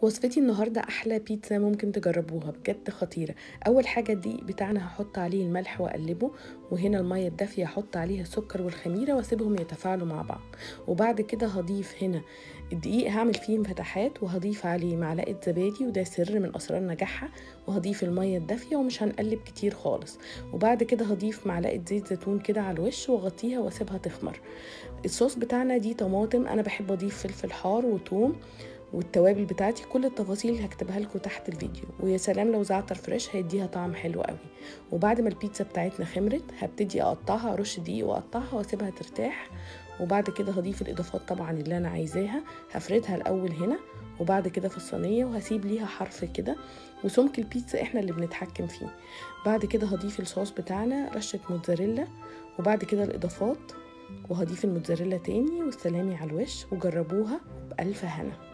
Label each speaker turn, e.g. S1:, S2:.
S1: وصفتي النهاردة أحلى بيتزا ممكن تجربوها بجد خطيرة أول حاجة الدقيق بتاعنا هحط عليه الملح وأقلبه وهنا المية الدافية هحط عليها السكر والخميرة واسيبهم يتفاعلوا مع بعض وبعد كده هضيف هنا الدقيق هعمل فيه فتحات وهضيف عليه معلقة زبادي وده سر من أسرار نجاحها وهضيف المية الدافية ومش هنقلب كتير خالص وبعد كده هضيف معلقة زيت زيتون كده على الوش واغطيها واسيبها تخمر الصوص بتاعنا دي طماطم أنا بحب أضيف فلفل حار وتوم والتوابل بتاعتي كل التفاصيل هكتبها لكم تحت الفيديو ويا سلام لو زعتر فريش هيديها طعم حلو قوي وبعد ما البيتزا بتاعتنا خمرت هبتدي اقطعها ارش دقيق واقطعها واسيبها ترتاح وبعد كده هضيف الاضافات طبعا اللي انا عايزاها هفردها الاول هنا وبعد كده في الصينيه وهسيب ليها حرف كده وسمك البيتزا احنا اللي بنتحكم فيه بعد كده هضيف الصوص بتاعنا رشه موتزاريلا وبعد كده الاضافات وهضيف الموتزاريلا تاني والسلامي على الوش وجربوها بألف هنا